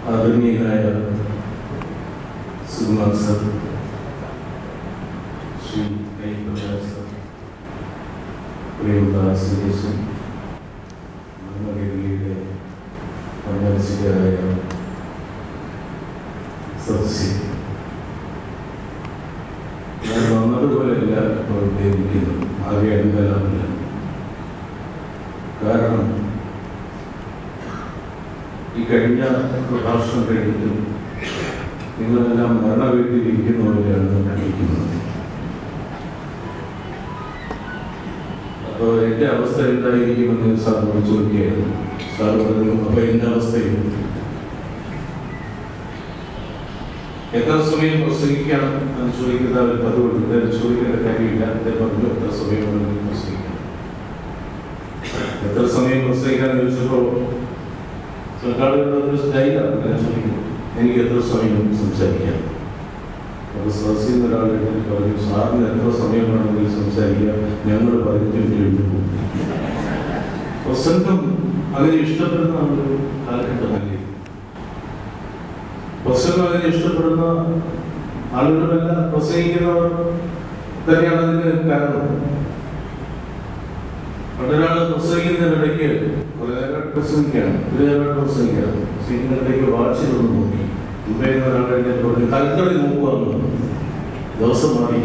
ആദരണീയനായ Sukumar sir Shri I Prakash sir പ്രിയമുള്ള സുരേഷൻ മർമ്മഗിരിയുടെ പരമരസികരായ സദസ്സി ഞാൻ വന്നതുപോലെയല്ല ഇപ്പോൾ ഇരിക്കുന്നത് ആകെ എന്തെല്ലാമില്ല കാരണം ഈ കഴിഞ്ഞ പ്രഭാഷണം കഴിഞ്ഞിട്ട് നിങ്ങളെല്ലാം മരണ വീട്ടിൽ ഇരിക്കുന്ന പോലെയാണ് കാണിക്കുന്നത് അപ്പോൾ എൻ്റെ അവസ്ഥ എന്തായിരിക്കുമെന്ന് സാറിനോട് ചോദിക്കുകയായിരുന്നു സാർ പറഞ്ഞു അപ്പോൾ എൻ്റെ അവസ്ഥയും എത്ര സമയം പ്രസംഗിക്കണം എന്ന് ചോദിക്കുന്ന ഒരു പതിവുണ്ട് എന്തായാലും ചോദിക്കേണ്ട കാര്യമില്ല അദ്ദേഹം പറഞ്ഞു എത്ര സമയം വേണമെങ്കിലും പ്രസംഗിക്കണം എത്ര സമയം പ്രസംഗിക്കാൻ ചോദിച്ചപ്പോൾ സർക്കാരുകളുടെ ഒരു സ്റ്റൈലാണ് ഞാൻ ചോദിക്കുന്നത് എനിക്ക് എത്ര സമയം സംസാരിക്കാം അപ്പോൾ സദസ്സിൽ നിന്ന് ഒരാൾ എഴുന്നേറ്റ് പറഞ്ഞു സാറിന് എത്ര സമയം വേണമെങ്കിലും സംസാരിക്കാം ഞങ്ങൾ പതിനഞ്ച് മിനിറ്റ് കഴിഞ്ഞു പോകും പ്രസംഗം അങ്ങനെ ഇഷ്ടപ്പെടുന്ന ഒരു കാലഘട്ടമല്ലേ പ്രസംഗം അങ്ങനെ ഇഷ്ടപ്പെടുന്ന ആളുകളല്ല പ്രസംഗിക്കുന്നവർ തന്നെയാണ് അതിന് കാരണം പണ്ടൊരാൾ പ്രസംഗിക്കുന്നതിനിടയ്ക്ക് കുറെ നേരം പ്രസംഗിക്കുകയാണ് ഒരു നേരം പ്രസംഗിക്കുകയാണ് പ്രസംഗിക്കുന്നതിനിടയ്ക്ക് വാച്ചിലൊന്ന് നോക്കി മുമ്പേ ഒരാൾ എഴുന്നേറ്റ് പറഞ്ഞു കൽക്കടി നോക്കുവാന്ന് ദിവസം മാറി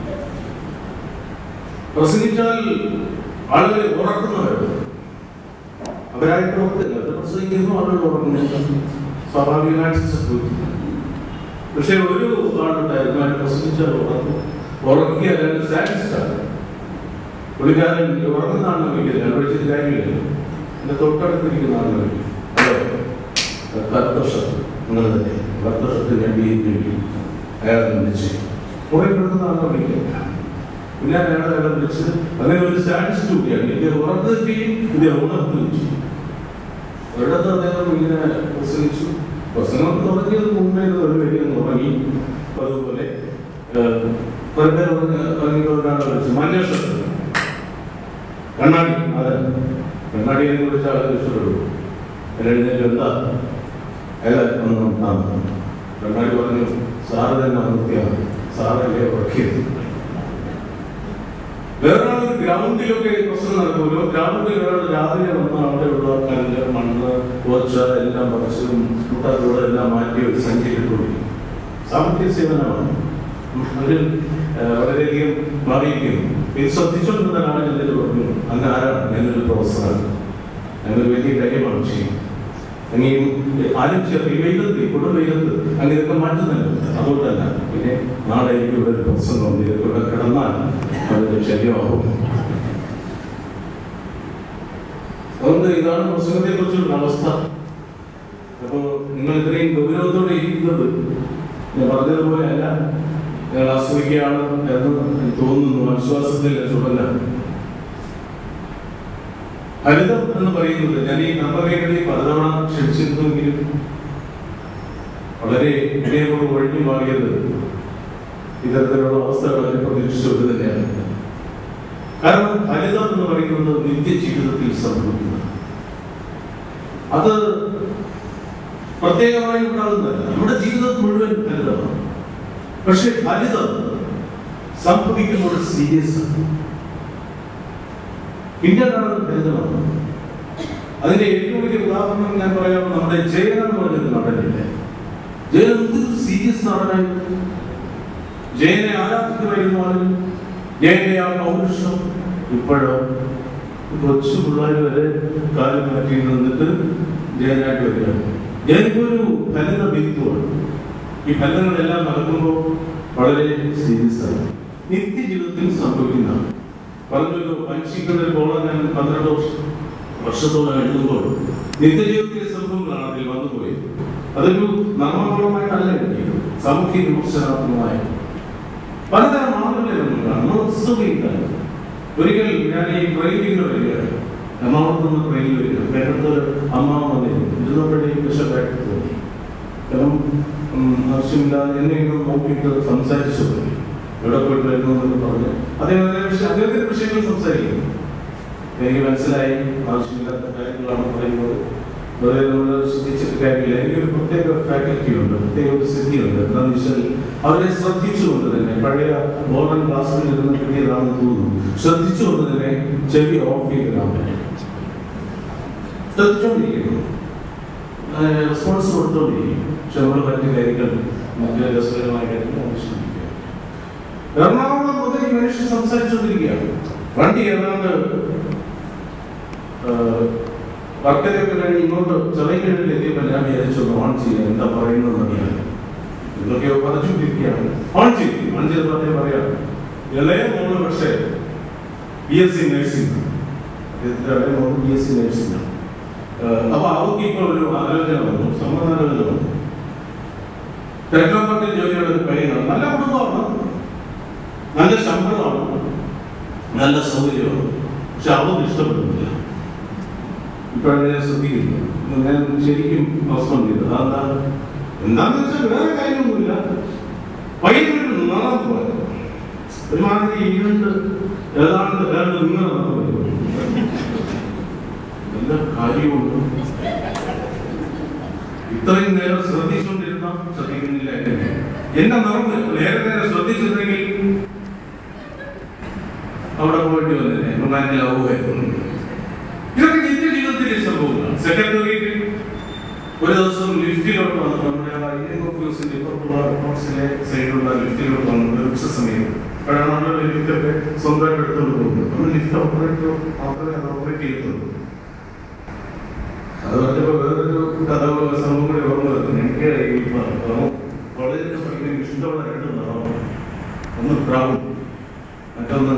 പ്രസംഗിച്ചാൽ ആളുകളെ ഉറക്കുന്നവരുണ്ട് അവരായിട്ട് ഉറക്കില്ല അവർ പ്രസംഗിക്കുന്നു ആളുകൾ ഉറങ്ങുന്നു സ്വാഭാവികമായിട്ട് സംഭവിക്കുന്നു പക്ഷെ ഒരു ആളുണ്ടായിരുന്നു അയാൾ പ്രസംഗിച്ചാൽ ഉറക്കും ഉറക്കിയ അയാൾ സാറ്റിസ്ഫൈഡ് പുള്ളിക്കാരൻ ഉറങ്ങുന്ന ആളിനെ വിളിക്കുന്നത് ഞാൻ വിളിച്ചിട്ട് കാര്യമില്ല എന്റെ തൊട്ടടുത്തിരിക്കുന്ന ആളിനെ വിളിക്കും ഹലോ കർത്തർഷം നിങ്ങൾ തന്നെ കർത്തർഷത്തിന് വേണ്ടി വിളിക്കും അയാളെ വിളിച്ച് കുറെ കിടക്കുന്ന ആളിനെ വിളിക്കുക പിന്നെ അയാളെ അയാളെ വിളിച്ച് അങ്ങനെ ഒരു സ്റ്റാറ്റിസ്റ്റ് കൂടിയാണ് ഇത് ഉറക്കുകയും ഇത് ഉണർത്തുകയും ചെയ്യും ഒരിടത്ത് അദ്ദേഹം ഇങ്ങനെ പ്രസംഗിച്ചു പ്രസംഗം തുടങ്ങിയത് മുമ്പേ ഒരു വലിയ തുടങ്ങി അതുപോലെ കുറെ പേര് പറഞ്ഞ ഒരാളെ വിളിച്ചു മഞ്ഞഷത്ത് കണ്ണാടി അതെ കണ്ണാടിയെ കുറിച്ച് ആളുകൾ ഇഷ്ടപ്പെടും എഴുന്നേറ്റ് എന്താ അയാൾ ഒന്നും കണ്ണാടി പറഞ്ഞു സാറ് തന്നെ അമർത്തിയാണ് സാറല്ലേ ഉറക്കിയത് വേറൊരാൾ ഗ്രൗണ്ടിലൊക്കെ പ്രശ്നം നടക്കുമല്ലോ ഗ്രൗണ്ടിൽ ഒരാൾ രാവിലെ വന്ന് അവിടെയുള്ള കല്ല് മണ്ണ് ഓച്ച എല്ലാം പറിച്ചും കൂട്ടാത്തോടെ എല്ലാം മാറ്റി ഒരു സഞ്ചരിട്ടുള്ളൂ സാമ്പത്തിക സേവനമാണ് അതിൽ വളരെയധികം മാറിയിരിക്കുന്നു ഇത് ശ്രദ്ധിച്ചുകൊണ്ടിരുന്ന ആളുകൾ എന്നിട്ട് പറഞ്ഞു അങ്ങ് ആരാണ് ഞാനൊരു പ്രൊഫസറാണ് ഞാനൊരു വലിയ കാര്യമാണ് ചെയ്യുന്നത് അങ്ങനെയും ആരും ചേർത്ത് ഈ വെയിലത്ത് ഈ കൊടും വെയിലത്ത് അങ്ങ് ഇതൊക്കെ മാറ്റുന്നല്ലോ അതുകൊണ്ടല്ല പിന്നെ നാളെ എനിക്ക് ഇവിടെ ഒരു പ്രസംഗം ഇതൊക്കെ ഇവിടെ കിടന്നാൽ അതിന്റെ ശല്യമാകും അതുകൊണ്ട് ഇതാണ് പ്രസംഗത്തെ കുറിച്ചുള്ള അവസ്ഥ അപ്പോ നിങ്ങൾ ഇത്രയും ഗൗരവത്തോടെ ഇരിക്കുന്നത് ഞാൻ പറഞ്ഞതുപോലെ അല്ല നിങ്ങൾ ആസ്വദിക്കുകയാണ് എന്ന് തോന്നുന്നു ആശ്വാസത്തിൽ തുടങ്ങാൻ ഹരിതം എന്ന് പറയുന്നത് ഞാൻ ഈ നമ്പറേകളിൽ പലതവണ ക്ഷണിച്ചിരുന്നുവെങ്കിലും വളരെ വിനയപൂർവ്വം ഒഴിഞ്ഞു മാറിയത് ഇത്തരത്തിലുള്ള അവസ്ഥകളൊക്കെ പ്രതീക്ഷിച്ചുകൊണ്ട് തന്നെയാണ് കാരണം ഹരിതം എന്ന് പറയുന്നത് നിത്യജീവിതത്തിൽ സംഭവിക്കുന്നത് അത് പ്രത്യേകമായി ഉണ്ടാകുന്നതല്ല നമ്മുടെ ജീവിതം മുഴുവൻ ഹരിതമാണ് പക്ഷെ ഹരിതം സംഭവിക്കുമ്പോൾ സീരിയസ് ആണ് ഇന്ത്യനാണ് ഹരിതമാണ് അതിന്റെ ഏറ്റവും വലിയ ഉദാഹരണം ഞാൻ പറയാം നമ്മുടെ ജയൻ എന്ന് പറഞ്ഞൊരു നടനില്ലേ ജയൻ എന്തൊരു സീരിയസ് നടനായിരുന്നു ജയനെ ആരാധിക്കുമായിരുന്നു ആളുകൾ ജയന്റെ ആ പൗരുഷം ഇപ്പോഴോ കൊച്ചു പിള്ളേർ വരെ കാലം മാറ്റി നിന്നിട്ട് ജയനായിട്ട് വരികയാണ് ജയനിപ്പോ ഒരു ഫലിത ബിന്ദുവാണ് ഈ ഫലങ്ങളെല്ലാം നടക്കുമ്പോൾ വളരെ സീരിയസ് ആണ് നിത്യജീവിതത്തിൽ സംഭവിക്കുന്നതാണ് പറഞ്ഞല്ലോ പരീക്ഷിക്കുന്ന ഒരു കോളം ഞാൻ പന്ത്രണ്ട് വർഷം വർഷത്തോളം എഴുതുമ്പോൾ നിത്യജീവിതത്തിലെ സംഭവങ്ങളാണ് അതിൽ വന്നുപോയത് അതൊരു നർമ്മപൂർവമായിട്ടല്ല എഴുതിയത് സാമൂഹ്യ വിമർശനാത്മകമായ പലതരം ആളുകളെ നമ്മൾ കാണും ഉത്സവിക്കാണ് ഒരിക്കൽ ഞാൻ ഈ ട്രെയിനിൽ വരികയാണ് എറണാകുളത്ത് നിന്ന് ട്രെയിനിൽ വരിക കേരളത്തിൽ ഒരു അമ്മാവ വന്നിരുന്നു ഇരുന്നപ്പോഴേക്കും വിഷപ്പായിട്ട് തോന്നി കാരണം ഉം, ആവശ്യമില്ലാതെ എന്നെങ്കിലും നോക്കിയിട്ട് സംസാരിച്ചു പോയി എവിടെ പോയിട്ട് വരുന്നു എന്നൊക്കെ പറഞ്ഞു അതേപോലെ വിഷയം അദ്ദേഹത്തിന്റെ വിഷയങ്ങൾ സംസാരിക്കുന്നു എനിക്ക് മനസ്സിലായി ആവശ്യമില്ലാത്ത കാര്യങ്ങളാണ് പറയുന്നത് വെറുതെ നമ്മൾ ശ്രദ്ധിച്ചിട്ട് കാര്യമില്ല എനിക്കൊരു പ്രത്യേക ഫാക്കൽറ്റി ഉണ്ട് പ്രത്യേക ഒരു സ്ഥിതിയുണ്ട് എന്താണെന്ന് വെച്ചാൽ അവരെ ശ്രദ്ധിച്ചുകൊണ്ട് തന്നെ പഴയ മോഡേൺ ക്ലാസ്സിൽ ഇരുന്ന് കിട്ടിയതാണെന്ന് തോന്നുന്നു ശ്രദ്ധിച്ചുകൊണ്ട് തന്നെ ചെവി ഓഫ് ചെയ്തിടാൻ പറ്റും ശ്രദ്ധിച്ചുകൊണ്ടിരിക്കുന്നു റെസ്പോൺസ് കൊടുത്തോണ്ടിരിക്കും പക്ഷെ നമ്മൾ മറ്റു കാര്യങ്ങൾ മറ്റു രസകരമായ കാര്യങ്ങൾ ആവശ്യമില്ല എറണാകുളം മുതൽ ഈ മനുഷ്യൻ സംസാരിച്ചുകൊണ്ടിരിക്കുകയാണ് വണ്ടി ഏതാണ്ട് വർക്കരയൊക്കെ കഴിഞ്ഞ് ഇങ്ങോട്ട് ചെറിയ എത്തിയപ്പോൾ ഞാൻ വിചാരിച്ചൊന്ന് ഓൺ ചെയ്യാം എന്താ പറയുന്നത് അറിയാൻ എന്തൊക്കെയോ പറഞ്ഞുകൊണ്ടിരിക്കുകയാണ് ഓൺ ചെയ്തു ഓൺ ചെയ്തപ്പോൾ അദ്ദേഹം പറയാം ഇളയ മോള് പക്ഷേ ബി എസ് സി നഴ്സിംഗ് ഇളയ മോള് ബി എസ് സി നഴ്സിംഗ് ആണ് അപ്പൊ അവർക്ക് ഇപ്പോൾ ഒരു ആലോചന വന്നു സമ്മതാലോചന വന്നു തെരഞ്ഞെടുപ്പിൽ ജോലിയുള്ള ഒരു പയ്യനാണ് നല്ല കുടുംബമാണ് നല്ല ശമ്പളമാണ് നല്ല സൗകര്യമാണ് പക്ഷെ അവർക്ക് ഇഷ്ടപ്പെടുന്നില്ല ഇപ്പോഴാണ് ഞാൻ ശ്രദ്ധിക്കുന്നത് ഞാൻ ശരിക്കും റെസ്പോണ്ട് ചെയ്തത് അതെന്താ എന്താന്ന് വെച്ചാൽ വേറെ കാര്യമൊന്നുമില്ല പയ്യനൊരു നിറം പോലെ ഒരുമാതിരി ഇരുണ്ട് ഏതാണ്ട് ഏതാണ്ട് നിങ്ങൾ എല്ലാ കാര്യമുണ്ട് ഇത്രയും നേരം ശ്രദ്ധിച്ചുകൊണ്ടിരുന്ന ശ്രദ്ധിക്കുന്നില്ല എന്റെ നിറം നേരെ നേരെ ശ്രദ്ധിച്ചിരുന്നെങ്കിൽ അവിടെ പോയിട്ട് വന്നേ മനസ്സിലാവുമായിരുന്നു ഇതൊക്കെ നിത്യ ജീവിതത്തിലെ സംഭവങ്ങളാണ് സെക്രട്ടറിയേറ്റ് ഒരു ദിവസം ലിഫ്റ്റിലോട്ട് വന്നു നമ്മുടെ ഇന്ത്യൻ ഓഫീസിന്റെ ഇപ്പുറത്തുള്ള ഓഫീസിലെ സൈഡിലുള്ള ലിഫ്റ്റിലോട്ട് വന്നു ഒരു ഉച്ച സമയം അപ്പോഴാണ് നമ്മൾ ലിഫ്റ്റൊക്കെ സ്വന്തമായിട്ട് എടുത്തുകൊണ്ട് പോകുന്നത് നമ്മൾ ലിഫ്റ്റ് ഓപ്പറേറ്റർ മാത്രമേ അത് ഓപ്പറേറ്റ് ചെയ്യത്തുള്ളൂ അത് പറഞ്ഞപ്പോ വേറൊരു കഥ സംഭവം കൂടി ഓർമ്മ വരുന്നു എനിക്ക് ഈ കോളേജിൽ പഠിക്കുന്ന ഇഷ്ടമുള്ള രണ്ട് നിറമാണ് ഒന്ന് ബ്രൗൺ മറ്റൊന്ന്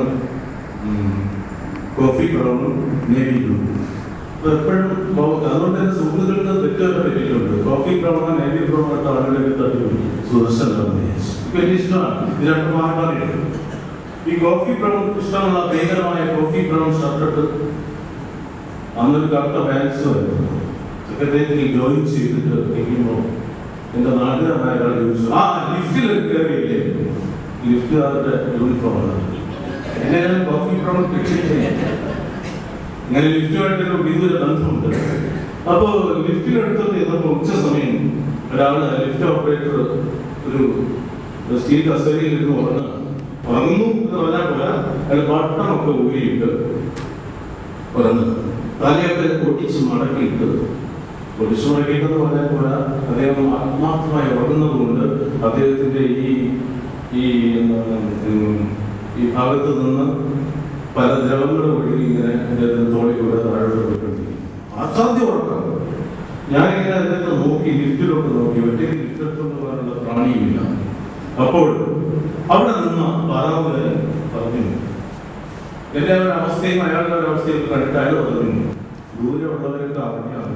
കോഫി ബ്രൗണും നേവി ബ്ലൂ എപ്പോഴും അതുകൊണ്ട് തന്നെ സുഹൃത്തുക്കൾക്ക് തെറ്റൊക്കെ പറ്റിയിട്ടുണ്ട് കോഫി ബ്രൗണോ നേവി ബ്രൗണോ ഒക്കെ ആളുകളൊക്കെ തട്ടി സുദർശനം വലിയ ഇഷ്ടമാണ് ഇത് രണ്ടും മാറി മാറിയിട്ടുണ്ട് ഈ കോഫി ബ്രൗൺ ഇഷ്ടമുള്ള ഭയങ്കരമായ കോഫി ബ്രൗൺ ഷർട്ടിട്ട് അന്നൊരു കറുത്ത പാൻസ് വരുന്നു സെക്രട്ടേറിയറ്റിൽ ജോയിൻ ചെയ്തിട്ട് ഇരിക്കുമ്പോൾ എന്റെ നാട്ടുകാരനായ ഒരാൾ ചോദിച്ചു ആ ലിഫ്റ്റിൽ കയറിയില്ലേ ലിഫ്റ്റുകാരുടെ യൂണിഫോം ആണ് എന്നെ ഞാൻ കോഫി ബ്രൗൺ ഇങ്ങനെ ലിഫ്റ്റുമായിട്ടൊരു വിദൂര ബന്ധമുണ്ട് അപ്പോ ലിഫ്റ്റിലെടുത്തത് ചെന്നപ്പോ ഉച്ച സമയം ഒരാള് ലിഫ്റ്റ് ഓപ്പറേറ്റർ ഒരു സ്റ്റീൽ കസേരയിൽ ഇരുന്ന് ഉറങ്ങുക ഉറങ്ങുന്നു എന്ന് പറഞ്ഞാൽ പോരാ അയാൾ ബട്ടണൊക്കെ ഊരിയിട്ട് ഉറങ്ങുക തലയൊക്കെ പൊട്ടിച്ച് മടക്കിയിട്ട് പൊട്ടിച്ച് മടക്കിയിട്ടെന്ന് പറഞ്ഞാൽ പോരാ അദ്ദേഹം ആത്മാർത്ഥമായി ഉറങ്ങുന്നത് കൊണ്ട് അദ്ദേഹത്തിന്റെ ഈ ഈ എന്താണ് ഉം, ഈ ഭാഗത്ത് നിന്ന് പല ദ്രവങ്ങളും ഒഴുകി ഇങ്ങനെ അദ്ദേഹത്തിന്റെ തോളിലൂടെ താഴോട്ട് പോയിക്കൊണ്ടിരിക്കും അസാധ്യ ഉറക്കം ഞാനിങ്ങനെ അദ്ദേഹത്തെ നോക്കി ലിഫ്റ്റിലോട്ട് നോക്കി ഒറ്റയ്ക്ക് ലിഫ്റ്റെടുത്തോണ്ട് പോകാനുള്ള പ്രാണിയുമില്ല അപ്പോൾ അവിടെ നിന്ന് പറാവുകാർ പറഞ്ഞു എന്റെ ഒരു അവസ്ഥയും അയാളുടെ ഒരു അവസ്ഥയും കണ്ടിട്ട് അയാൾ പറഞ്ഞു ദൂരെ ഉള്ളവരൊക്കെ അറിഞ്ഞാണ്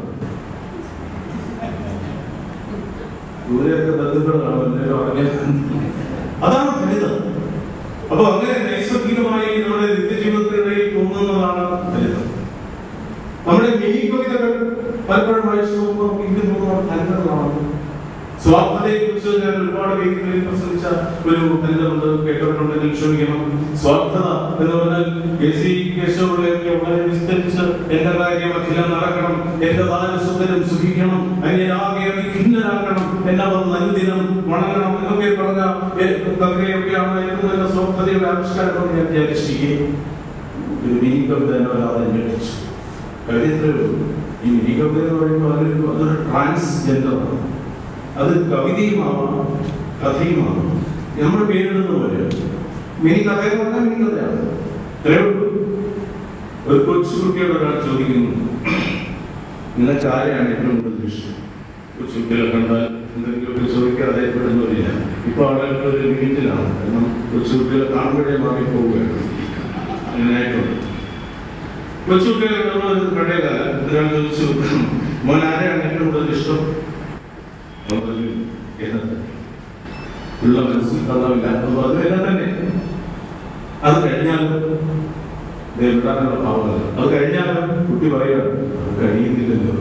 ദൂരെയൊക്കെ ബന്ധുക്കൾ കാണും എല്ലാവരും അറിഞ്ഞ അതാണ് ഫലിതം അപ്പൊ അങ്ങനെ നൈസർഗികമായി നമ്മുടെ നിത്യജീവിതത്തിനിടയിൽ തോന്നുന്നതാണ് ഫലിതം നമ്മുടെ മിനി കവിതകൾ പലപ്പോഴും വായിച്ചു നോക്കുമ്പോൾ നമുക്ക് ഇന്ത്യൻ തോന്നുന്ന ഫലിതങ്ങളാണ് സ്വാർത്ഥതയെ കുറിച്ച് ഞാൻ ഒരുപാട് വേദികളിൽ പ്രസംഗിച്ച ഒരു ഫലിതമുണ്ട് കേട്ടവരുണ്ടെങ്കിൽ ക്ഷമിക്കണം സ്വാർത്ഥത എന്ന് പറഞ്ഞാൽ കെ സി കേശവപിള്ളയൊക്കെ വളരെ വിസ്തരിച്ച് എന്റെ കാര്യം അഖിലം നടക്കണം എന്റെ ദാനസുന്ദരം സുഖിക്കണം അന്യരാകെ ഭിന്നരാകണം എന്നെ വന്ന് അനുദിനം വണങ്ങണം എന്നൊക്കെ പറഞ്ഞ ഏ- കവിതയൊക്കെയാണ് ഏറ്റവും നല്ല സ്വാർത്ഥതയുടെ ആവിഷ്കാരം എന്ന് ഞാൻ വിചാരിച്ചിരിക്കുകയും ഒരു മിനി കവിത എന്നെ വല്ലാതെ ഞെട്ടിച്ചു കവിത ഇത്രയേ ഉള്ളൂ ഈ മിനി കവിത എന്ന് പറയുമ്പോൾ അതൊരു അതൊരു ട്രാൻസ്ജെൻഡറാണ് അത് കവിതയുമാവാം കഥയുമാവാം നമ്മൾ പേരിടുന്ന പോലെ മിനി കഥയെന്ന് പറഞ്ഞാൽ മിനി കഥയാണ് ഇത്രയേ ഉള്ളൂ ഒരു കൊച്ചുകുട്ടിയോട് ഒരാൾ ചോദിക്കുന്നു നിനക്ക് ആരെയാണ് ഏറ്റവും കൂടുതൽ ഇഷ്ടം കൊച്ചുകുട്ടികളെ കണ്ടാൽ എന്തെങ്കിലുമൊക്കെ ചോദിക്കാതെ പെടുന്നില്ല ഇപ്പൊ ആളുകൾക്ക് ഒരു ലിമിറ്റിലാണ് കാരണം കൊച്ചുകുട്ടികളെ കാണുമ്പോഴേ മാറി പോവുകയാണ് അങ്ങനെയായിട്ടുണ്ട് കൊച്ചുകുട്ടികളെ നമ്മൾ പഴയ കാലം ഒരാൾ ചോദിച്ചു മോൻ ആരെയാണ് ഏറ്റവും കൂടുതൽ ഇഷ്ടം അവൻ പറഞ്ഞു, "എന്നെ തന്നെ." ഉള്ള മനസ്സിൽ കള്ളമില്ല അപ്പൊ അത് എന്നെ തന്നെ അത് കഴിഞ്ഞാൽ ദേ വിടാനുള്ള ഭാവമല്ല അത് കഴിഞ്ഞാൽ കുട്ടി പറയുക അത് കഴിയുന്നില്ലല്ലോ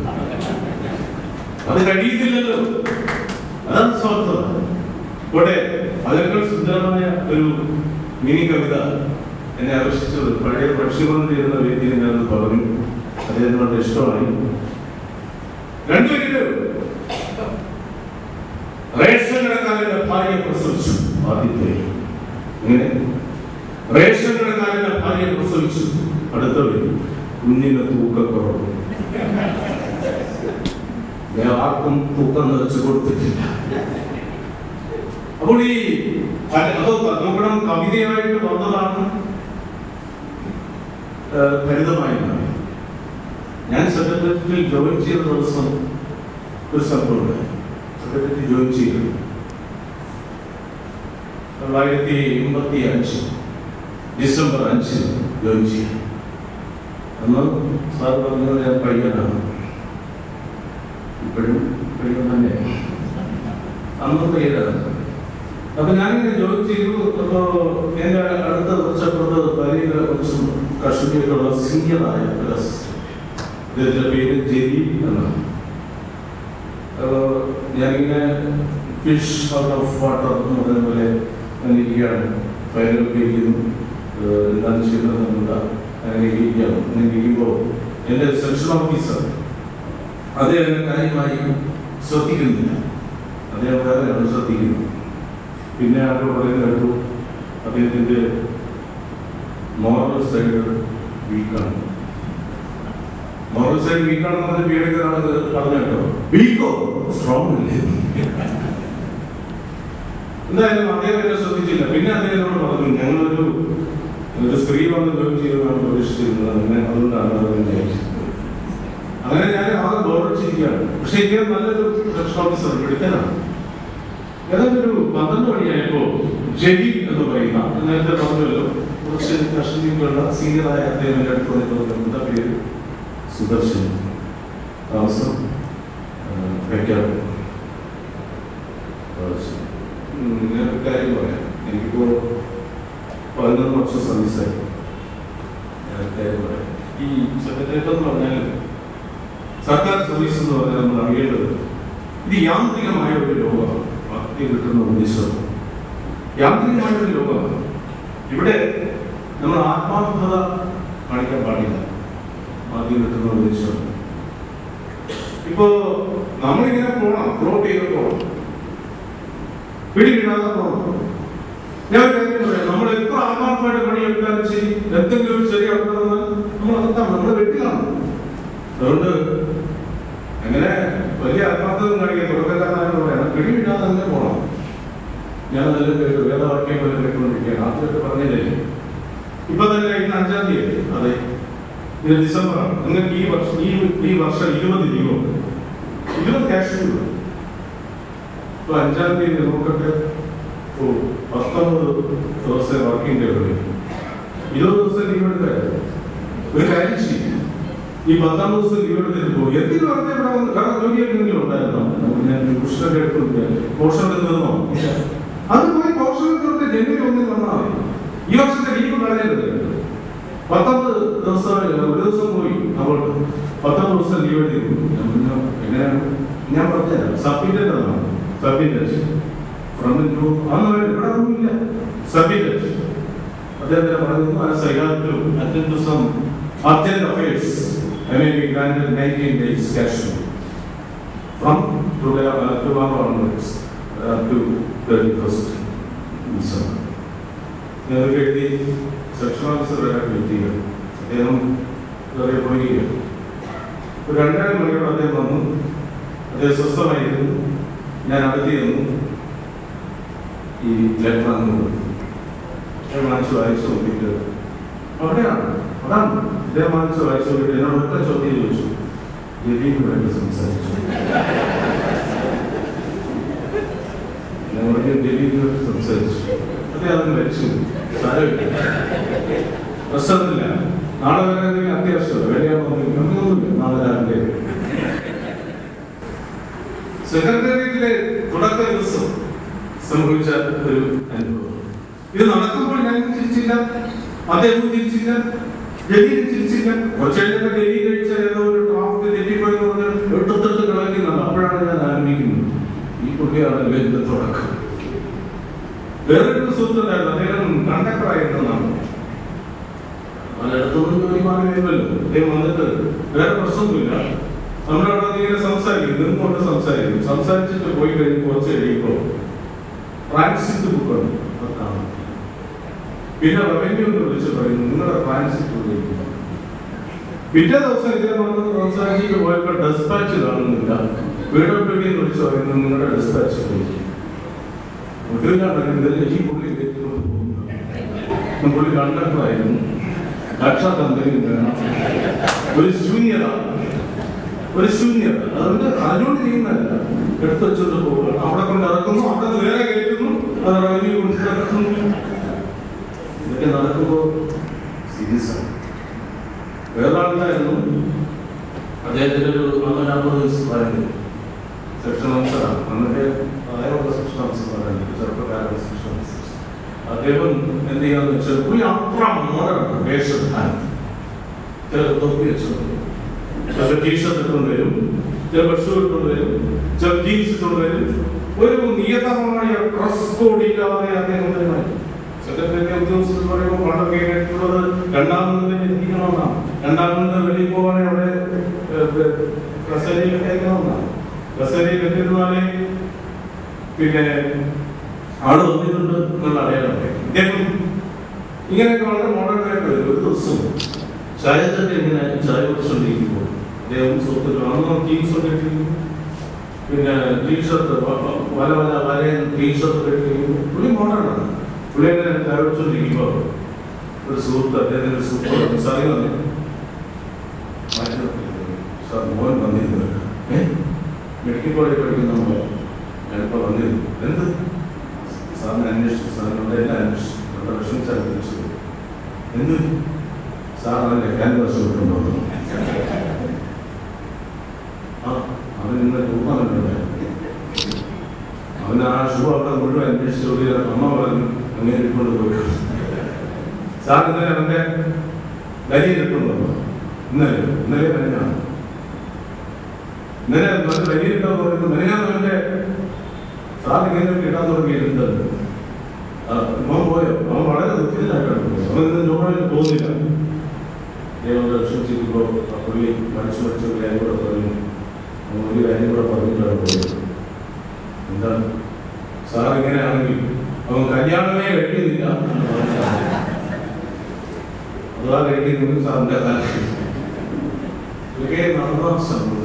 അത് കഴിയുന്നില്ലല്ലോ അതാണ് സ്വാർത്ഥത ഇവിടെ അതിനേക്കാൾ സുന്ദരമായ ഒരു മിനി കവിത എന്നെ ആകർഷിച്ചത് പഴയ പക്ഷികൊണ്ടിരുന്ന വ്യക്തി ഞാനത് പറഞ്ഞു അദ്ദേഹത്തിനോട് ഇഷ്ടമായി രണ്ടുപേരുടെ റേഷൻ കടക്കാരന്റെ ഭാര്യ പ്രസവിച്ചു ആദ്യത്തെ ഇങ്ങനെ റേഷൻ കടക്കാരന്റെ ഭാര്യ പ്രസവിച്ചു അടുത്തവര് കുഞ്ഞിന് തൂക്കക്കുറവ് ഞാൻ ആർക്കും തൂക്കം നിറച്ചു കൊടുത്തിട്ടില്ല അപ്പോൾ ഈ അല്ല, അത് നോക്കണം കവിതയായിട്ട് വന്നതാണ് ഏഹ്, ഫലിതമായി മാറി ഞാൻ സെക്രട്ടേറിയറ്റിൽ ജോയിൻ ചെയ്ത ദിവസം ഒരു സംഭവമുണ്ട് സെക്രട്ടേറിയറ്റ് ജോയിൻ ചെയ്തു തൊള്ളായിരത്തി എൺപത്തി അഞ്ച് ഡിസംബർ അഞ്ച് ജോയിൻ ചെയ്തു അന്ന് സാർ പറഞ്ഞത് ഞാൻ പയ്യനാണ് ഇപ്പോഴും പയ്യൻ തന്നെ അന്ന് പയ്യനാണ് അപ്പൊ ഞാനിങ്ങനെ ജോയിൻ ചെയ്തു അപ്പോ എന്റെ അടുത്ത കുറച്ചപ്പുറത്ത് തലയിൽ കുറച്ച് കശ്മീരിലുള്ള സീനിയറായ ഒരു അസിസ്റ്റന്റ് ഇദ്ദേഹത്തിന്റെ പേര് ജെരി എന്നാണ് അപ്പോ ഞാനിങ്ങനെ ഫിഷ് ഔട്ട് ഓഫ് വാട്ടർ എന്ന് പറയുന്ന പോലെ ഞാൻ ഇരിക്കുകയാണ് ഫയലൊക്കെ ഇരിക്കുന്നു ഏഹ് എന്താണ് ചെയ്യുന്നത് അങ്ങനെ ഇരിക്കുകയാണ് അങ്ങനെ ഇരിക്കുമ്പോൾ എന്റെ സെക്ഷൻ ഓഫീസർ അദ്ദേഹം കാര്യമായി ശ്രദ്ധിക്കുന്നില്ല അദ്ദേഹം വേറെയാണ് ശ്രദ്ധിക്കുന്നത് പിന്നെ ആരോ പറയുന്നത് കേട്ടു അദ്ദേഹത്തിന്റെ മോറൽ സൈഡ് വീക്കാണ് മോറൽ സൈഡ് വീക്കാണെന്ന് പറഞ്ഞ പീഡിക ആള് പറഞ്ഞു കേട്ടോ വീക്കോ സ്ട്രോങ് ഇല്ലേ എന്തായാലും അദ്ദേഹം എന്നെ ശ്രദ്ധിച്ചില്ല പിന്നെ അദ്ദേഹത്തോട് പറഞ്ഞു ഞങ്ങളൊരു ഒരു സ്ത്രീ വന്ന് ജോയിൻ ചെയ്തതാണ് പ്രതീക്ഷിച്ചിരുന്നത് അങ്ങനെ അതുകൊണ്ടാണ് അത് വിചാരിച്ചത് അങ്ങനെ ഞാൻ ആകെ ഗൗരവിച്ചിരിക്കുകയാണ് പക്ഷെ ഇദ്ദേഹം നല്ലൊരു സെക്ഷൻ ഓഫീസർ എടുക്കാനാണ് ഏതാണ്ട് ഒരു പന്ത്രണ്ട് മണിയായപ്പോ ജെബി എന്ന് പറയുന്ന ഞാൻ നേരത്തെ പറഞ്ഞല്ലോ കുറച്ച് കഷ്ടതയുള്ള സീനിയറായ അദ്ദേഹം എൻ്റെ അടുത്ത് വന്നിട്ട് എന്താ പേര് സുദർശൻ താമസം വെക്കാറ് ഞാൻ ഒരു കാര്യം പറയാം എനിക്കിപ്പോ പതിനൊന്ന് വർഷം സർവീസായി ഞാൻ ഒരു കാര്യം പറയാം ഈ സെക്രട്ടേറിയറ്റ് എന്ന് പറഞ്ഞാൽ സർക്കാർ സർവീസ് എന്ന് പറഞ്ഞാൽ നമ്മൾ അറിയേണ്ടത് ഇത് യാന്ത്രികമായ ഒരു ലോകമാണ് ഭക്തി കിട്ടുന്ന ഉദ്ദേശം യാന്ത്രികമായ ഒരു ലോകമാണ് ഇവിടെ നമ്മൾ ആത്മാർത്ഥത കാണിക്കാൻ പാടില്ല ആദ്യം കിട്ടുന്ന ഉദ്ദേശം ഇപ്പോ നമ്മളിങ്ങനെ പോണം ഫ്ലോട്ട് ചെയ്ത് പോണം പിടികിടാതെ പോണം ഞാൻ ഒരു കാര്യം പറയാം നമ്മൾ എത്ര ആത്മാർത്ഥമായിട്ട് പണിയെടുത്താലും ശരി എന്തെങ്കിലും ഒരു ചെറിയ അർത്ഥം വന്നാൽ നമ്മൾ അർത്ഥം നമ്മുടെ വെട്ടിലാണ് അതുകൊണ്ട് അങ്ങനെ വലിയ ആത്മാർത്ഥത കാണിക്കാൻ തുടക്കക്കാരനാണെന്ന് പറയാം പിടിവിടാതെ തന്നെ പോകണം ഞാൻ നല്ല കേട്ടു വേദവാക്യം പോലെ കേട്ടുകൊണ്ടിരിക്കുകയാണ് ആദ്യമൊക്കെ പറഞ്ഞില്ലേ ഇപ്പൊ തന്നെ ഇന്ന് അഞ്ചാം തീയതി അതെ ഇത് ഡിസംബറാണ് നിങ്ങൾക്ക് ഈ വർഷം ഈ ഈ വർഷം ഇരുപത് ലീവ് ഉണ്ട് ഇരുപത് ക്യാഷ് ലീവ് ഇപ്പൊ അഞ്ചാം തീയതി നമുക്കൊക്കെ ഓ പത്തൊമ്പത് ദിവസം വർക്കിംഗ് ഡേ ഉള്ളൂ ഇരുപത് ദിവസം ലീവ് എടുക്കായിരുന്നു ഒരു കാര്യം ചെയ്യും ഈ പത്താം ദിവസം ലീവ് എടുത്തിട്ട് പോകും എന്തിനു പറഞ്ഞ ഇവിടെ വന്ന് കാരണം ജോലി എന്തെങ്കിലും ഉണ്ടായിരുന്നോ ഞാൻ കൃഷ്ണന്റെ എടുത്ത് പോഷൻ എടുത്തതെന്നോ അത് പോയി പോഷൻ എടുത്തിട്ട് ജനുവരി ഒന്നിൽ വന്നാൽ മതി ഈ വർഷത്തെ ലീവ് കളയരുത് പത്തൊമ്പത് ദിവസം ഒരു ദിവസം പോയി നമ്മൾ പത്തൊമ്പത് ദിവസം ലീവ് എടുത്തിരുന്നു ഞാൻ പറഞ്ഞു, എങ്ങനെയാണ് ഞാൻ പറഞ്ഞുതരാം സബ്മിറ്റഡ് ആണ് സബ്മിറ്റഡ് ഫ്രം ടു അന്ന് വരെ ഇവിടെ ഒന്നുമില്ല സബ്മിറ്റഡ് അദ്ദേഹത്തിന് പറയുന്നു as I have to attend to some urgent affairs I may be granted 19 days cash from today tomorrow onwards to 31st December ഞങ്ങൾക്ക് എഴുതി സെക്ഷൻ ഓഫീസർ വരാൻ എത്തിയത് അദ്ദേഹം വേറെ പോയിരിക്കുകയാണ് ഒരു രണ്ടര മണിയോട് അദ്ദേഹം വന്നു അദ്ദേഹം സ്വസ്ഥമായിരുന്നു ഞാൻ അകത്തിയിരുന്നു ഈ ലെറ്റർ അങ്ങ് കൊടുത്തു ഞാൻ വാങ്ങിച്ചു വായിച്ചു നോക്കിയിട്ട് അവിടെയാണ് അതാണ് ഇദ്ദേഹം വാങ്ങിച്ചു വായിച്ചു നോക്കിയിട്ട് എന്നോട് ഒറ്റ ചോദ്യം ചോദിച്ചു രവിക്ക് വേണ്ടി സംസാരിച്ചു ഞാൻ പറഞ്ഞു രവിക്ക് വേണ്ടി സംസാരിച്ചു അദ്ദേഹം അതിന് വെച്ചു സാരമില്ല പ്രശ്നമില്ല നാളെ വരെ എന്തെങ്കിലും അത്യാവശ്യം വേണ്ടിയാണെന്നൊന്നും അങ്ങനെയൊന്നുമില്ല നാളെ രാവിലെ സെക്രട്ടേറിയറ്റിലെ തുടക്ക ദിവസം സംഭവിച്ച ഒരു അനുഭവം ഇത് നടക്കുമ്പോൾ ഞാൻ ചിരിച്ചില്ല അദ്ദേഹം ചിരിച്ചില്ല ഡൽഹിയിൽ ചിരിച്ചില്ല കുറച്ച് കഴിഞ്ഞപ്പോൾ ഡൽഹി കഴിച്ച ഏതോ ഒരു ട്രാഫിക് തെറ്റിപ്പോയി എന്ന് പറഞ്ഞ് എട്ടെത്തെട്ട് കളയുന്നുണ്ട് അപ്പോഴാണ് ഞാൻ ആരംഭിക്കുന്നത് ഈ പുള്ളിയാണ് എന്റെ തുടക്കം വേറൊരു സുഹൃത്തുണ്ടായിരുന്നു അദ്ദേഹം കണ്ടക്ടർ ആയിരുന്നതാണ് പലയിടത്തൊന്നും ജോലി മാറി വരുമല്ലോ അദ്ദേഹം വന്നിട്ട് വേറെ പ്രശ്നമൊന്നുമില്ല നമ്മളവിടെ ഇങ്ങനെ സംസാരിക്കും നിന്നുകൊണ്ട് സംസാരിക്കും സംസാരിച്ചിട്ട് പോയി കഴിഞ്ഞ് കുറച്ച് കഴിയുമ്പോൾ ട്രാൻസിറ്റ് ബുക്ക് ഉണ്ട് അത് കാണാം പിന്നെ റവന്യൂ എന്ന് വിളിച്ച് പറയുന്നു നിങ്ങളുടെ ട്രാൻസിറ്റ് ഉപയോഗിക്കുക പിറ്റേ ദിവസം ഇതിനെ വന്ന് സംസാരിച്ചിട്ട് പോയപ്പോൾ ഡെസ്പാച്ച് കാണുന്നില്ല വീടൊട്ടുകയും എന്ന് വിളിച്ച് പറയുന്നു നിങ്ങളുടെ ഡെസ്പാച്ച് ഉപയോഗിക്കുക ഒടുവിലാണ് ഇതെല്ലാം ഈ പുള്ളി കയറ്റിക്കൊണ്ട് പോകുന്നത് പുള്ളി കണ്ടക്ടറായിരുന്നു രക്ഷാതന്ത്രം വേണം ഒരു ശൂന്യത ഒരു ശൂന്യത അതുകൊണ്ട് അറിഞ്ഞുകൊണ്ട് ചെയ്യുന്നതല്ല എടുത്തു വെച്ചോണ്ട് പോവുകയാണ് അവിടെ കൊണ്ട് ഇറക്കുന്നു അവിടെ നിന്ന് വേറെ കയറ്റുന്നു അത് റവന്യൂ കൊണ്ട് ഇറക്കുന്നു ഇതൊക്കെ നടക്കുമ്പോൾ സീരിയസ് ആണ് വേറെ ആൾക്കായിരുന്നു അദ്ദേഹത്തിന്റെ ഒരു നാൽപ്പത് വയസ്സ് പ്രായം സെക്ഷൻ ഓഫീസറാണ് അന്നത്തെ പ്രായമുള്ള സെക്ഷൻ ഓഫീസറാണ് ചെറുപ്പക്കാരുടെ സെക്ഷൻ ഓഫീസർ അദ്ദേഹം എന്ത് ചെയ്യാന്ന് വെച്ചാൽ പുള്ളി അത്ര മോഡാണ് വേഷധാനം ചില തൊപ്പി വെച്ചുകൊണ്ട് ചില ടീഷർട്ട് ഇട്ടുകൊണ്ട് വരും ചില ഷൂ ഇട്ടുകൊണ്ട് വരും ചില ജീൻസ് ഇട്ടുകൊണ്ട് വരും ഒരു നിയതമായ ഡ്രസ് കോഡ് ഇല്ലാതെ അദ്ദേഹം വരുമായിരുന്നു സെക്രട്ടറി ഉദ്യോഗസ്ഥർ പറയുമ്പോൾ പണ്ടൊക്കെ കേട്ടിട്ടുള്ളത് രണ്ടാമത് എത്തിക്കണമെന്നാണ് രണ്ടാമത് വെളിയിൽ പോകാൻ അവിടെ കസേരയിൽ കയറ്റണമെന്നാണ് കസേരയിൽ എത്തിരുന്നാലേ പിന്നെ ആള് വന്നിട്ടുണ്ട് എന്നുള്ള അടയാളം ഇദ്ദേഹം ഇങ്ങനെയൊക്കെ വളരെ മോഡേൺ ആയിട്ട് വരും ഒരു ദിവസം ചായത്തട്ട് ഇങ്ങനെ ചായ കുടിച്ചുകൊണ്ടിരിക്കുമ്പോൾ അദ്ദേഹം സുഹൃത്തുക്കൾ അന്ന് ജീൻസ് ഒക്കെ ഇട്ടിരിക്കുന്നു പിന്നെ ടീഷർട്ട് വല വല വലയും ടീഷർട്ട് ഇട്ടിരിക്കുന്നു പുള്ളി മോഡേണാണ് പുള്ളി അങ്ങനെ ചായ കുടിച്ചുകൊണ്ടിരിക്കുമ്പോൾ ഒരു സുഹൃത്ത് അദ്ദേഹത്തിന്റെ ഒരു സുഹൃത്ത് സാറി വന്നു മാറ്റി നിർത്തിയിരുന്നു. സാർ മോൻ വന്നിരുന്നു ഏ മെഡിക്കൽ കോളേജ് പഠിക്കുന്ന നമ്മളെ ഞാനിപ്പോൾ വന്നിരുന്നു എന്ത് സാറിനെ അന്വേഷിച്ചു സാറിനോട് എല്ലാം അന്വേഷിച്ചു വളരെ വിഷമിച്ചാൽ വിളിച്ചത് എന്ത് സാർ അവൻ്റെ ക്യാൻവാസ് കൊണ്ടുവന്നു ആ അവൻ ഇന്ന് ടൂർണമെന്റ് അവൻ ആ ഷൂ അവിടെ മുഴുവൻ അന്വേഷിച്ചു ഓടി അമ്മ പറഞ്ഞു അങ്ങനെ ഇട്ടുകൊണ്ട് പോയി സാർ ഇന്നലെ അവന്റെ വലിയ ഇട്ടുണ്ടോ ഇന്നലെ ഇന്നലെ മെനഞ്ഞാണ് ഇന്നലെ നല്ല വലിയ ഇട്ടാന്ന് പറയുന്നത് മെനഞ്ഞാന്ന് അവന്റെ സാർ ഇങ്ങനെ ഇടാൻ തുടങ്ങിയിട്ടുണ്ട് അവൻ പോയോ അവൻ വളരെ ദുഃഖിതനായിട്ടാണ് പോയത് അവൻ ഇന്ന് നോക്കാനും പോകുന്നില്ല ദൈവം രക്ഷിച്ചിരിക്കുമ്പോൾ ആ പുള്ളി മരിച്ചു മരിച്ച ഒരു കാര്യം കൂടെ പറഞ്ഞു അവൻ ഒരു കാര്യം കൂടെ പറഞ്ഞിട്ടാണ് പോയത് എന്താണ് സാർ ഇങ്ങനെയാണെങ്കിൽ അവൻ കല്യാണമേ കഴിക്കുന്നില്ല എന്ന് പറഞ്ഞതാണ്. അതാ കഴിക്കുന്നത് സാറിന്റെ താല്പര്യം ഇതൊക്കെ നടന്ന സംഭവം